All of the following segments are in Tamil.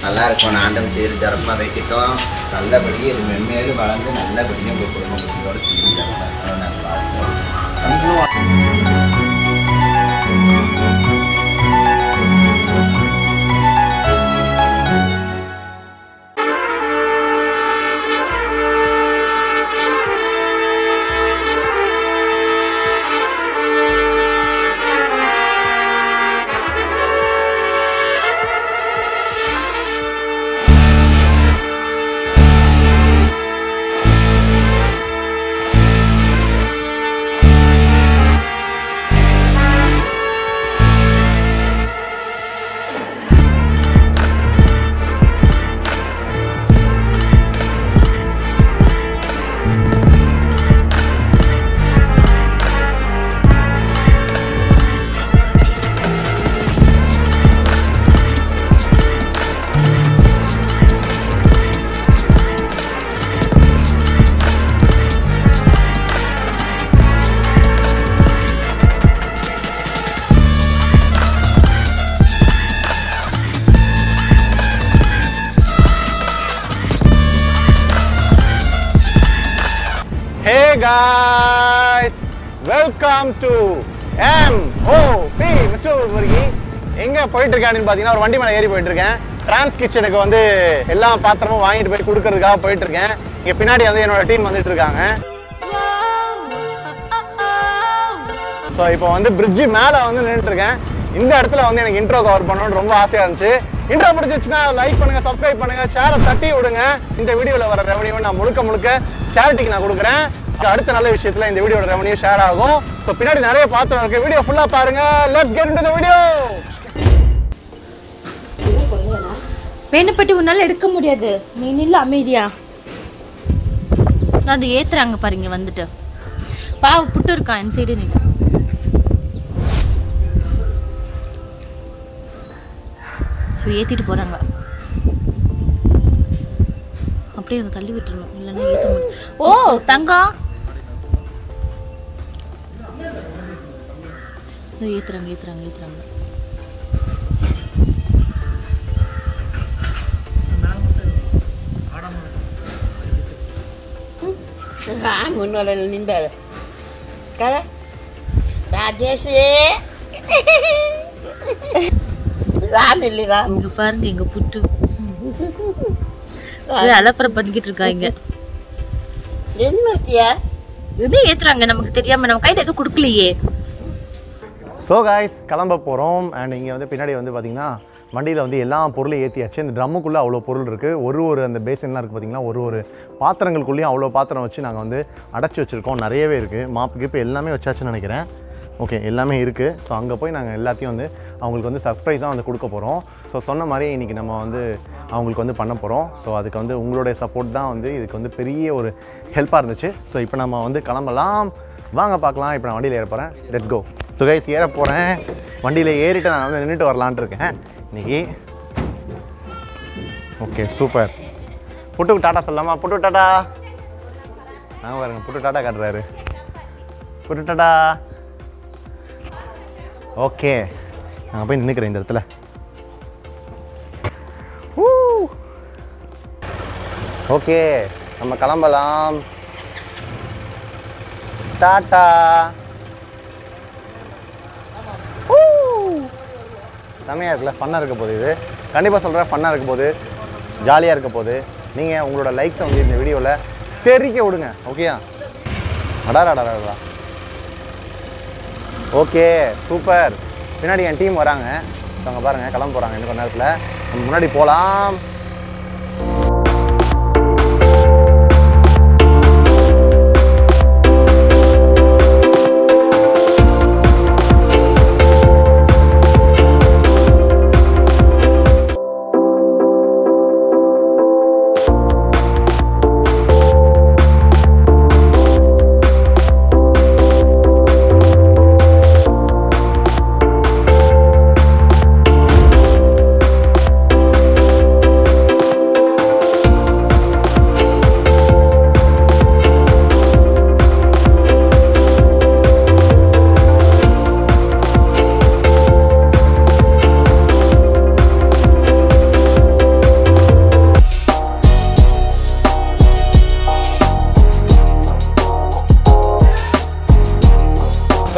நல்லா இருக்கும் ஆண்டம் சீர் தரமாக வைக்கட்டும் நல்லபடியாக இது மென்மேலும் வளர்ந்து நல்லபடியாக உங்கள் குடும்ப குட்டியோட சீர் தரமாக நாங்கள் வாழ்த்துறோம் hey guys welcome to M O B mister எங்க போயிட்டு இருக்கேன்னு பாத்தீங்கன்னா ஒரு வண்டி மேல ஏறி போயிட்டு இருக்கேன் டிரான்ஸ் கிச்சனுக்கு வந்து எல்லா பாத்திரமும் வாங்கிட்டு போய் கொடுக்கறதுக்காக போயிட்டு இருக்கேன் இங்க பின்னாடி வந்து என்னோட டீம் வந்துட்டு இருக்காங்க ஸோ இப்போ வந்து பிரிட்ஜு மேலே வந்து நின்றுட்டு இருக்கேன் இந்த இடத்துல வந்து எனக்கு இன்ட்ரோ கவர் பண்ணணும்னு ரொம்ப ஆசையாக இருந்துச்சு இன்ட்ரோ பிடிச்சிச்சுன்னா லைக் பண்ணுங்க சப்ஸ்கிரைப் பண்ணுங்க ஷேரை தட்டி விடுங்க இந்த வீடியோவில் வர ரெவன்யூ நான் முழுக்க முழுக்க சேரிட்டிக்கு நான் கொடுக்குறேன் அடுத்த நல்ல விஷயத்துல இந்த வீடியோட ரெவன்யூ ஷேர் ஆகும் ஸோ பின்னாடி நிறைய பாத்திரம் இருக்கு வீடியோ ஃபுல்லாக பாருங்க let's get into the video வேணுப்பட்டு உன்னால எடுக்க முடியாது நீ நில்ல அமைதியா அது ஏத்துறாங்க பாருங்க வந்துட்டு பாவ புட்டு இருக்கான் என் சைடு நின்று ஸோ ஏத்திட்டு போறாங்க அப்படியே இவங்க தள்ளி விட்டுறணும் இல்லைன்னா ஏத்த முடியும் ஓ தங்கம் இதோ ஏத்துறாங்க ஏத்துறாங்க ஏத்துறாங்க రామ్ ఉన్నోళ్ళు నిండారు కదా రాజేష్ రామ్ వెళ్ళి రామ్ இங்க பாருங்க எங்க புட்டு அலப்பறை பண்ணிக்கிட்டு இருக்காங்க என்னத்தியா இது ஏத்துறாங்க நமக்கு தெரியாம நம்ம கையில எதுவும் கொடுக்கலையே ஸோ காய்ஸ் கிளம்ப போகிறோம் அண்ட் இங்கே வந்து பின்னாடி வந்து பார்த்தீங்கன்னா வண்டியில் வந்து எல்லா பொருளையும் ஏற்றியாச்சு இந்த ட்ரம்முக்குள்ளே அவ்வளோ பொருள் இருக்குது ஒரு ஒரு அந்த பேசன்லாம் இருக்குது பார்த்தீங்கன்னா ஒரு ஒரு பாத்திரங்களுக்குள்ளேயும் அவ்வளோ பாத்திரம் வச்சு நாங்கள் வந்து அடைச்சி வச்சுருக்கோம் நிறையவே இருக்குது மாப்பு கிப்பு எல்லாமே வச்சாச்சுன்னு நினைக்கிறேன் ஓகே எல்லாமே இருக்குது ஸோ அங்கே போய் நாங்கள் எல்லாத்தையும் வந்து அவங்களுக்கு வந்து சர்ப்ரைஸாக வந்து கொடுக்க போகிறோம் ஸோ சொன்ன மாதிரி இன்றைக்கி நம்ம வந்து அவங்களுக்கு வந்து பண்ண போகிறோம் ஸோ அதுக்கு வந்து உங்களுடைய சப்போர்ட் தான் வந்து இதுக்கு வந்து பெரிய ஒரு ஹெல்ப்பாக இருந்துச்சு ஸோ இப்போ நம்ம வந்து கிளம்பலாம் வாங்க பார்க்கலாம் இப்போ நான் வண்டியில் ஏற போகிறேன் லெட்ஸ் கோ ஸோ கைஸ் ஏற போகிறேன் வண்டியில் ஏறிட்டு நான் வந்து நின்றுட்டு வரலான்ட்டு இருக்கேன் இன்னைக்கு ஓகே சூப்பர் புட்டுக்கு டாட்டா சொல்லலாமா புட்டு டாட்டா நாங்கள் பாருங்க புட்டு டாட்டா காட்டுறாரு புட்டு டாட்டா ஓகே நான் போய் நின்றுக்கிறேன் இந்த இடத்துல ஓகே நம்ம கிளம்பலாம் டாட்டா செம்மையாக இருக்குல்ல ஃபன்னாக இருக்க போகுது இது கண்டிப்பாக சொல்கிறேன் ஃபன்னாக இருக்க போகுது ஜாலியாக இருக்க போகுது நீங்கள் உங்களோட லைக்ஸை வந்து இந்த வீடியோவில் தெரிக்க விடுங்க ஓகேயா அடாடாடாடா ஓகே சூப்பர் பின்னாடி என் டீம் வராங்க ஸோ அங்கே பாருங்கள் கிளம்ப போகிறாங்க இன்னும் கொஞ்ச நேரத்தில் நம்ம முன்னாடி போகலாம்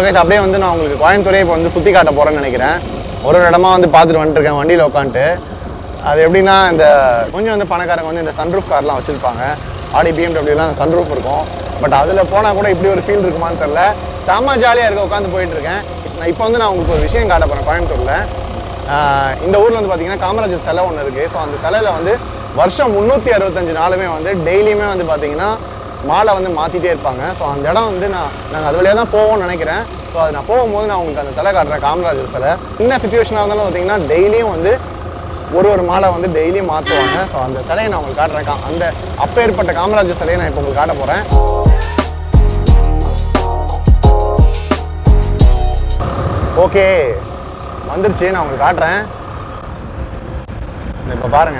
கைஸ் அப்படியே வந்து நான் உங்களுக்கு கோயம்புத்தூரே இப்போ வந்து சுற்றி காட்ட போகிறேன்னு நினைக்கிறேன் ஒரு ஒரு இடமா வந்து பார்த்துட்டு வந்துட்டுருக்கேன் வண்டியில் உட்காந்துட்டு அது எப்படின்னா இந்த கொஞ்சம் வந்து பணக்காரங்க வந்து இந்த சன்ரூஃப் கார்லாம் வச்சுருப்பாங்க ஆடி பிஎம்டபிள்யூலாம் அந்த சன்ரூஃப் இருக்கும் பட் அதில் போனால் கூட இப்படி ஒரு ஃபீல் இருக்குமான்னு தெரில செம்ம ஜாலியாக இருக்க உட்காந்து போயிட்டு இருக்கேன் நான் இப்போ வந்து நான் உங்களுக்கு ஒரு விஷயம் காட்ட போகிறேன் கோயம்புத்தூரில் ஆஹ் இந்த ஊரில் வந்து பார்த்தீங்கன்னா காமராஜர் சிலை ஒன்று இருக்குது ஸோ அந்த சிலையில் வந்து வருஷம் முந்நூற்றி அறுபத்தஞ்சு நாளுமே வந்து டெய்லியுமே வந்து பார்த்தீங்கன்னா மாலை வந்து மாற்றிட்டே இருப்பாங்க ஸோ அந்த இடம் வந்து நான் நாங்கள் அது வழியாக தான் போவோம்னு நினைக்கிறேன் ஸோ அது நான் போகும்போது நான் உங்களுக்கு அந்த சிலை காட்டுறேன் காமராஜர் சிலை என்ன சுச்சுவேஷனாக இருந்தாலும் பார்த்தீங்கன்னா டெய்லியும் வந்து ஒரு ஒரு மாலை வந்து டெய்லியும் மாற்றுவாங்க ஸோ அந்த சிலையை நான் உங்களுக்கு காட்டுறேன் கா- அந்த அப்பேற்பட்ட காமராஜர் சிலையை நான் இப்போ உங்களுக்கு காட்ட போகிறேன் ஓகே வந்துருச்சு நான் உங்களுக்கு காட்டுறேன் இப்போ பாருங்க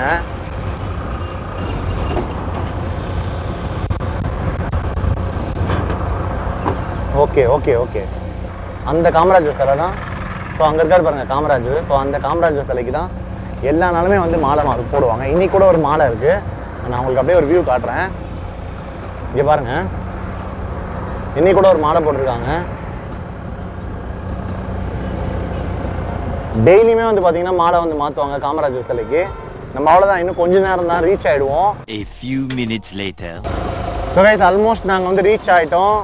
ஓகே ஓகே ஓகே அந்த காமராஜர் சிலை தான் ஸோ அங்கே இருக்காரு பாருங்க காமராஜர் ஸோ அந்த காமராஜர் சிலைக்கு தான் எல்லா நாளுமே வந்து மாலை மா போடுவாங்க இன்னைக்கு கூட ஒரு மாலை இருக்கு நான் உங்களுக்கு அப்படியே ஒரு வியூ காட்டுறேன் இங்கே பாருங்க இன்னைக்கு கூட ஒரு மாலை போட்டிருக்காங்க டெய்லியுமே வந்து பார்த்தீங்கன்னா மாலை வந்து மாற்றுவாங்க காமராஜர் சிலைக்கு நம்ம அவ்வளோதான் இன்னும் கொஞ்ச நேரம் தான் ரீச் ஆகிடுவோம் A few minutes later. So guys almost நாங்கள் வந்து ரீச் ஆகிட்டோம்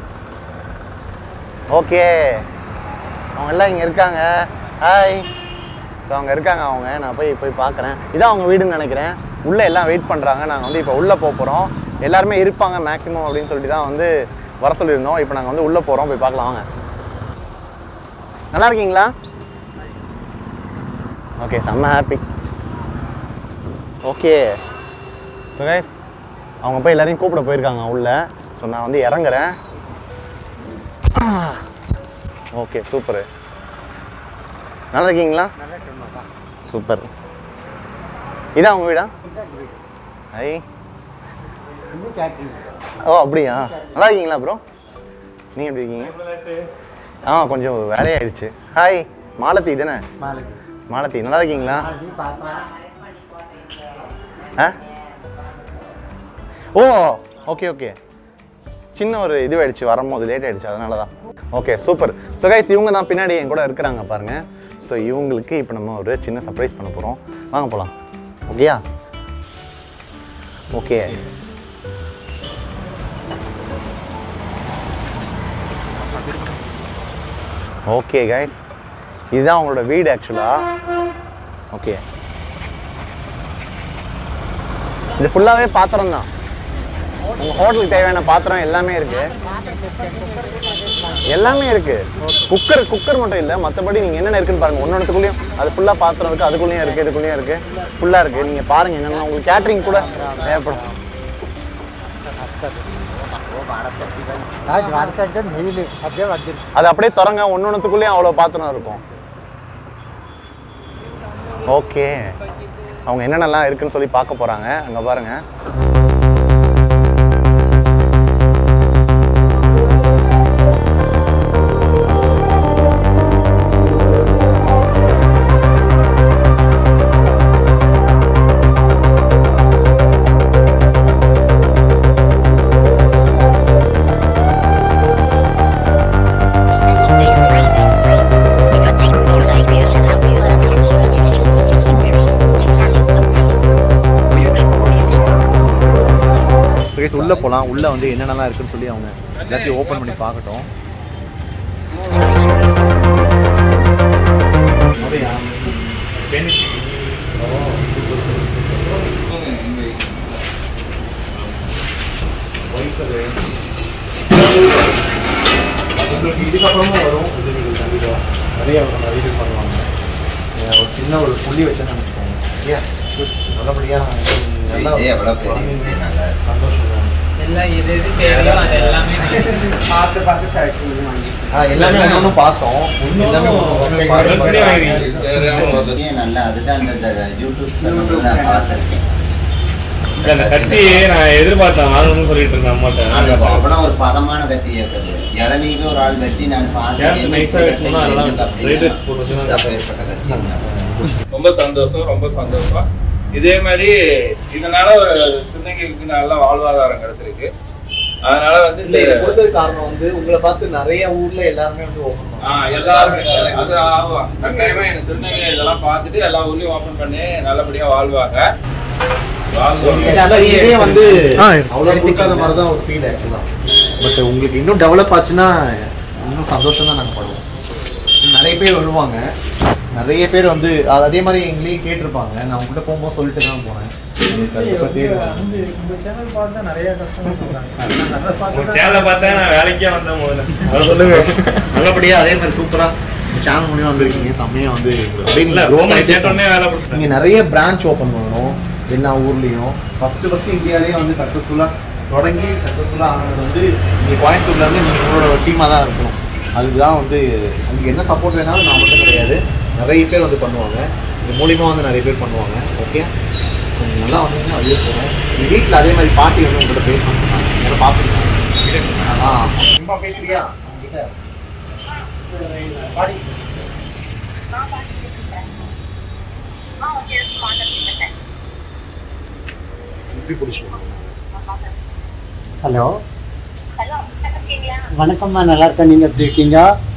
ஓகே அவங்க எல்லாம் இங்கே இருக்காங்க ஹாய் ஸோ அவங்க இருக்காங்க அவங்க நான் போய் போய் பார்க்குறேன் இதான் அவங்க வீடுன்னு நினைக்கிறேன் உள்ளே எல்லாம் வெயிட் பண்ணுறாங்க நாங்கள் வந்து இப்போ உள்ளே போக போகிறோம் எல்லாருமே இருப்பாங்க மேக்ஸிமம் அப்படின்னு சொல்லிட்டு தான் வந்து வர சொல்லியிருந்தோம் இப்போ நாங்கள் வந்து உள்ளே போகிறோம் போய் பார்க்கலாம் வாங்க நல்லா இருக்கீங்களா ஓகே செம்ம ஹாப்பி ஓகே ஸோ கைஸ் அவங்க போய் எல்லாரையும் கூப்பிட போயிருக்காங்க உள்ள ஸோ நான் வந்து இறங்குறேன் ஓகே சூப்பர் நல்லா இருக்கீங்களா சூப்பர் இதான் உங்க வீடா ஐ ஓ அப்படியா நல்லா இருக்கீங்களா ப்ரோ நீங்கள் எப்படி இருக்கீங்க ஆ கொஞ்சம் வேலையாயிடுச்சு ஹாய் மாலதி தானே மாலதி நல்லா இருக்கீங்களா ஆ ஓ ஓகே ஓகே சின்ன ஒரு இது ஆயிடுச்சு வரும்போது லேட் ஆயிடுச்சு அதனால தான் ஓகே சூப்பர் ஸோ கைஸ் இவங்க தான் பின்னாடி என் கூட இருக்கிறாங்க பாருங்க ஸோ இவங்களுக்கு இப்போ நம்ம ஒரு சின்ன சர்ப்ரைஸ் பண்ண போகிறோம் வாங்க போகலாம் ஓகேயா ஓகே ஓகே கைஸ் இதுதான் அவங்களோட வீடு ஆக்சுவலாக ஓகே இது ஃபுல்லாகவே பாத்திரம் தான் உங்கள் ஹோட்டலுக்கு தேவையான பாத்திரம் எல்லாமே இருக்கு எல்லாமே இருக்கு குக்கர் குக்கர் மட்டும் இல்லை மற்றபடி நீங்கள் என்னென்ன இருக்குன்னு பாருங்க ஒன்னொன்றுக்குள்ளேயும் அது ஃபுல்லாக பாத்திரம் இருக்கு அதுக்குள்ளேயும் இருக்கு இதுக்குள்ளேயும் இருக்கு ஃபுல்லாக இருக்கு நீங்கள் பாருங்க என்னென்ன உங்களுக்கு கேட்ரிங் கூட தேவைப்படும் அது அப்படியே திறங்க ஒன்னொன்றுக்குள்ளேயும் அவ்வளோ பாத்திரம் இருக்கும் ஓகே அவங்க என்னென்னலாம் இருக்குன்னு சொல்லி பார்க்க போகிறாங்க அங்கே பாருங்க கைஸ் உள்ளே போகலாம் உள்ளே வந்து என்னென்னலாம் இருக்குன்னு சொல்லி அவங்க எல்லாத்தையும் ஓப்பன் பண்ணி பார்க்கட்டும் உங்களுக்கு இதுக்கப்புறமும் வரும் இது நீங்கள் கண்டிப்பாக நிறைய நம்ம இது பண்ணுவாங்க அஹ் ஒரு சின்ன ஒரு புள்ளி வச்சேன்னு நினச்சிக்கோங்க ஏன் நல்லபடியாக நல்லா இதே எவ்வளோ பெரிய விஷயம் நல்லா இருக்கு. சந்தோஷம் தான் எல்லாம் எது எது தேவையோ அது எல்லாமே நான் பார்த்து பார்த்து செலக்ட் பண்ணி வாங்கி ஆ, எல்லாமே ஒன்று ஒன்று பார்த்தோம் எல்லாமே ஒண்ணு பார்த்து பார்த்து ஏன் நல்லா அதுதான் அந்த யூடியூப் சேனல்ல நான் பார்த்துருக்கேன் அந்த கத்தி நான் எதிர்பார்த்தேன் வாங்கணும்னு சொல்லிட்டு இருந்தேன் அது அம்மாட்ட அவ்வளோ ஒரு பதமான கத்தி இருக்குது இளநீவே ஒரு ஆள் வெட்டி நான் ஏன் nice ஆ வெட்டணும்னா அதெல்லாம் fried rice போட்டு வச்சுன்னா அப்பேற்பட்ட கத்தி ரொம்ப சந்தோஷம் ரொம்ப சந்தோஷம் இதே மாதிரி இதனால ஒரு திருநங்கைக்கு நல்ல வாழ்வாதாரம் கிடைச்சிருக்கு அதனால வந்து இல்ல இந்த இது கொடுத்தது காரணம் வந்து உங்களை பார்த்து நிறைய ஊர்ல எல்லாருமே வந்து ஓப்பன் ஆ, எல்லாருமே அது ஆகும் கட்டாயமா எங்க திருநெல்வேலி இதெல்லாம் பார்த்துட்டு எல்லா ஊர்லயும் ஓபன் பண்ணி நல்லபடியா வாழ்வாங்க வாழ்வாங்க இதே வந்து ஆ, அவ்வளவு கொடுக்காத மாதிரி தான் ஒரு ஃபீல் ஆக்சுவலா பட் உங்களுக்கு இன்னும் டெவலப் ஆச்சுன்னா இன்னும் சந்தோஷம் தான் நாங்கள் படுவோம் நிறைய பேர் வருவாங்க நிறைய பேர் வந்து அது அதே மாதிரி எங்களையும் கேட்டிருப்பாங்க நான் உங்ககிட்ட போகும்போது சொல்லிட்டு தான் போனேன் எனக்கு அதை பத்தி சேனலை பார்த்தா நான் வேலைக்கே வந்தேன் முதல்ல அதை சொல்லுங்க நல்லபடியா அதே மாதிரி சூப்பரா சேனல் மூலியமா வந்திருக்கீங்க செம்மையா வந்து அப்படியே இல்ல நீங்க grow ரோமன் பண்ணிட்டே கேட்டோடனே வேலை கொடுத்தேன் நீங்க நிறைய பிரான்ச் ஓப்பன் பண்ணணும் எல்லா ஊர்லயும் ஃபர்ஸ்ட் ஃபர்ஸ்ட் இந்தியாலயே வந்து சக்ஸஸ்ஃபுல்லா தொடங்கி சக்ஸஸ்ஃபுல்லா ஆனது வந்து நீங்க கோயம்புத்தூர்ல இருந்து நீங்க உங்களோட டீமா தான் இருக்கணும் அதுதான் வந்து உங்களுக்கு என்ன சப்போர்ட் வேணாலும் நான் மட்டும் கிடையாது நிறைய பேர் வந்து பண்ணுவாங்க இது மூலியமா வந்து நிறைய பேர் பண்ணுவாங்க ஓகே கொஞ்சம் நல்லா வந்தீங்கன்னா அதுவே போகும் எங்கள் வீட்டில் அதே மாதிரி பாட்டி வந்து உங்கள்கிட்ட பேசணும் சொன்னாங்க பார்த்துருக்கேன் ஆ சும்மா பேசுறியா உங்ககிட்ட? பாட்டி இப்படி பிடிச்சிக்கணும் ஹலோ வணக்கம்மா நல்லா இருக்கேன் நீங்கள் எப்படி இருக்கீங்க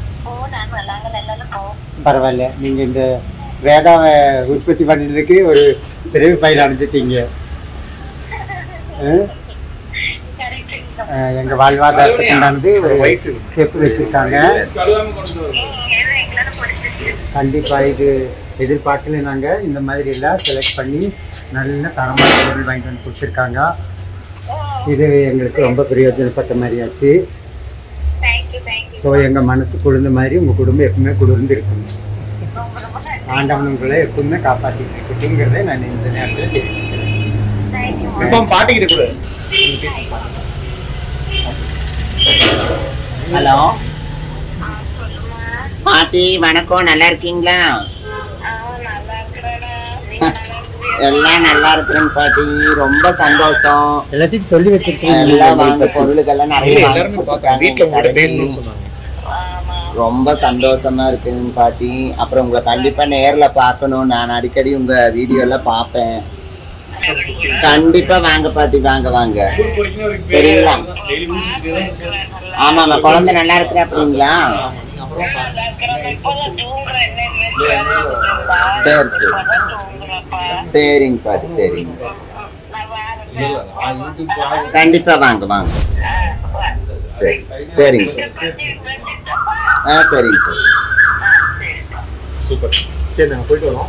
பரவாயில்ல நீங்கள் இந்த வேதாவை உற்பத்தி பண்ணினதுக்கு ஒரு பெரிய பயிர் அடைஞ்சிட்டீங்க எங்கள் வாழ்வாதாரத்துக்கு உண்டானது ஒரு ஸ்டெப் வச்சுருக்காங்க கழுவாம கொண்டு வருவோம் கண்டிப்பாக இது எதிர்பார்க்கல நாங்கள் இந்த மாதிரி எல்லாம் செலக்ட் பண்ணி நல்ல தரமான பொருள் வாங்கிட்டு வந்து கொடுத்துருக்காங்க இது எங்களுக்கு ரொம்ப பிரயோஜனப்பட்ட மாதிரி ஆச்சு ஸோ எங்கள் மனசு குளிர்ந்த மாதிரி உங்கள் குடும்பம் எப்பவுமே குளிர்ந்து இருக்கணும் ஆண்டவன் உங்களை எப்பவுமே காப்பாற்றிட்டு இருக்கட்டுங்கிறத நான் இந்த நேரத்தில் தெரிவிச்சுக்கிறேன் இப்போ பாட்டிக்கிட்ட கொடு ஹலோ பாட்டி வணக்கம் நல்லா இருக்கீங்களா எல்லாம் நல்லா இருக்கிறேன் பாட்டி ரொம்ப சந்தோஷம் எல்லாத்தையும் சொல்லி வச்சிருக்கேன் எல்லாம் வாங்க பொருளுக்கெல்லாம் நிறைய வாங்கி எல்லாருமே பார்த்தேன் வீட்டில் உங்கள்கிட்ட பேசணும்னு சொன்னாங்க ரொம்ப சந்தோஷமா இருக்குங்க பாட்டி அப்புறம் உங்களை கண்டிப்பா நேர்ல பார்க்கணும் நான் அடிக்கடி உங்க வீடியோல பார்ப்பேன் கண்டிப்பா வாங்க பாட்டி வாங்க வாங்க சரிங்களா ஆமாமா குழந்தை நல்லா இருக்கிற அப்படிங்களா சரி சரி சரிங்க பாட்டி சரிங்க கண்டிப்பா வாங்க வாங்க சரி சரிங்க ஆ சரிங்க சார் சூப்பர் சரி நாங்கள் போயிட்டு வரோம்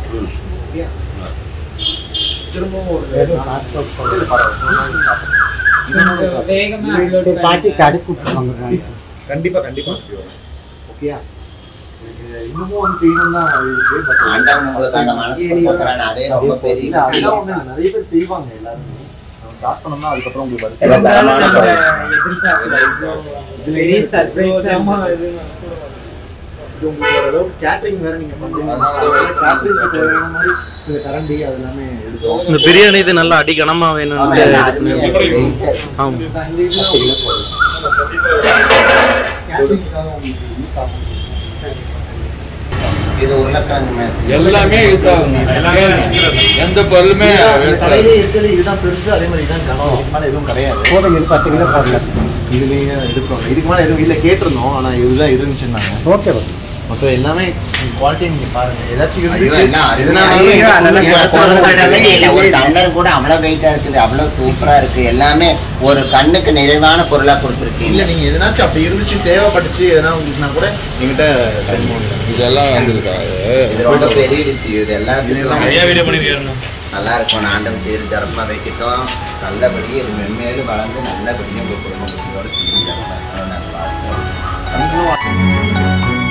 திரும்பவும் ஒரு இது பரவாயில்ல. வேகமா சரி, upload பாட்டி பண்ணி- கடை கூப்பிட்டு கண்டிப்பா கண்டிப்பா ஓகேயா இன்னமும் வந்து செய்யணும் தான் இருக்கு பட் ஆண்டவன் உங்களுக்கு அந்த மனசு கொடுக்குறான் அதே ரொம்ப பெரிய இல்ல, அதெல்லாம் விஷயம். ஒண்ணு நிறைய பேர் செய்வாங்க எல்லாருமே ஸ்டார்ட் பண்ணோம்னா அதுக்கப்புறம் உங்களுக்கு எல்லாம் வருது தரமான நம்ம பொருள். எதிர்பார்க்கல. இவ்வளவு பெரிய surprise ஆமா இது. இது உங்களுக்கு ஓரளவு கேட்டரிங் வேற நீங்க பண்றீங்க கேட்டரிங் தேவையான மாதிரி இந்த கரண்டி அது எல்லாமே எடுத்தோம் இந்த பிரியாணி இது நல்லா அடி கனமா வேணும் ஆமா, எல்லாம் அருமையா இருக்கு. ஆமா இந்த இதுல கேட்டரிங்காக உங்களுக்கு யூஸ் ஆகும் இது உருளைக்கிழங்கு மேட்ச் எல்லாமே யூஸ் ஆகும் எல்லாமே எந்த பொருளுமே waste கடையிலே இருக்கிறது இதுதான் பெருசு அதே மாதிரி இதுதான் கனம் இதுக்கு மேல எதுவும் கிடையாது போதும் இது பத்து கிலோ போடலாம் இதுலயே எடுக்கிறோம் இதுக்கு மேல எதுவும் இல்ல கேட்டிருந்தோம் ஆனா இதுதான் இருந்துச்சுன்னாங்க ஓகே ஓகே மொத்தம் எல்லாமே குவாலிட்டி நீங்க பாருங்க ஏதாச்சும் ஐயோ, இருந்துச்சு எல்லாம் எதனாலும் அருமையா எங்க இருக்கு. பொருளுங்க ஒரு quality தடவை இல்ல, ஒரு டம்ளர் கூட அவ்வளவு வெயிட்டா இருக்குது அவ்வளவு சூப்பரா இருக்கு எல்லாமே ஒரு கண்ணுக்கு நிறைவான பொருளா இல்ல கொடுத்துருக்கீங்க நீங்க எதனாச்சும் அப்படி இருந்துச்சு தேவைப்பட்டுச்சு எதனா உங்களுக்குனா கூட எங்கிட்ட தெரியும் இதெல்லாம் வந்திருக்காங்க இது ரொம்ப பெரிய டிஷ் இது எல்லாத்துக்கும் நிறைய வீடியோ பண்ணிருக்காருண்ணா நல்லா இருக்கும் நாண்டம் சீர் தரமா வைக்கட்டும் நல்லபடி இது மென்மேலும் வளர்ந்து நல்லபடியும் உங்க குடும்ப குட்டியோட சீரும் தரமா நான் பார்க்கிறேன்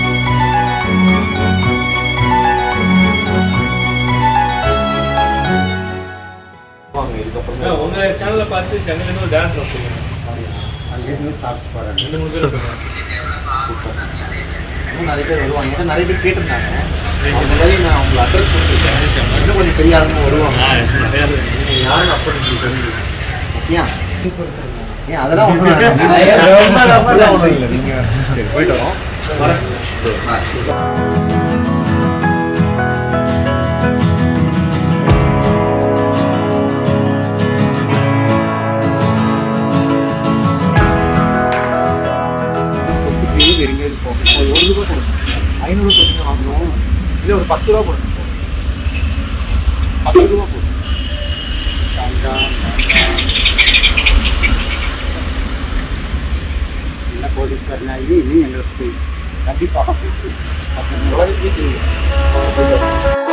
இதுக்கப்புறம் உங்க சேனல்ல பார்த்து சென்னையில இருந்து டான்ஸ் வச்சுருக்கேன் அங்கேருந்து சாப்பிட்டு போகிறேன் ரெண்டு மூணு பேர் இருக்காங்க. இன்னும் நிறைய பேர் வருவாங்க ஏன்னா நிறைய பேர் கேட்டிருந்தாங்க அவங்க மாதிரி நான் உங்களுக்கு அட்ரஸ் கொடுத்துருக்கேன் இன்னும் கொஞ்சம் பெரிய ஆளுங்க வருவாங்க நிறைய பேர் நீங்க யாருன்னு அப்போ உங்களுக்கு தெரிஞ்சு ஏன் ஏன் அதெல்லாம் ஒன்றும் ரொம்ப ரொம்ப ஒன்றும் இல்லை நீங்கள் சரி போயிட்டு வரோம் வரேன் ஒரு பத்து ரூபா போடுங்க பத்து ரூபா போடுங்க நல்ல கோடீஸ்வரனாகி இனி எங்களுக்கு கண்டிப்பாக உலகத்துக்கு தெரியும்